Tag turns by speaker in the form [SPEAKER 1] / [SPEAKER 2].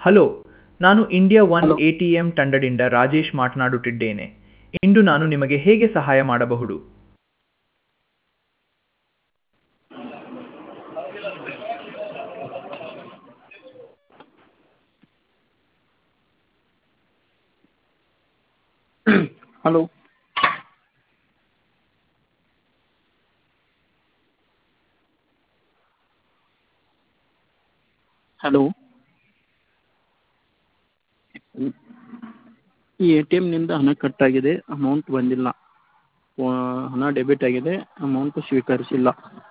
[SPEAKER 1] hello ನಾನು India one
[SPEAKER 2] hello
[SPEAKER 1] A T M ತಂಡದಿಂದ ರಾಜೇಶ್ ಮಾತನಾಡುತ್ತಿದ್ದೇನೆ ಇಂದು ನಾನು ನಿಮಗೆ ಹೇಗೆ ಸಹಾಯ ಮಾಡಬಹುದು
[SPEAKER 2] ಹಲೋ ಹಲೋ ಈ ಎ ಟಿ ಎಮ್ನಿಂದ ಹಣ ಕಟ್ಟಾಗಿದೆ ಅಮೌಂಟ್ ಬಂದಿಲ್ಲ ಹಣ ಡೆಬಿಟ್ ಆಗಿದೆ ಅಮೌಂಟ್ ಸ್ವೀಕರಿಸಿಲ್ಲ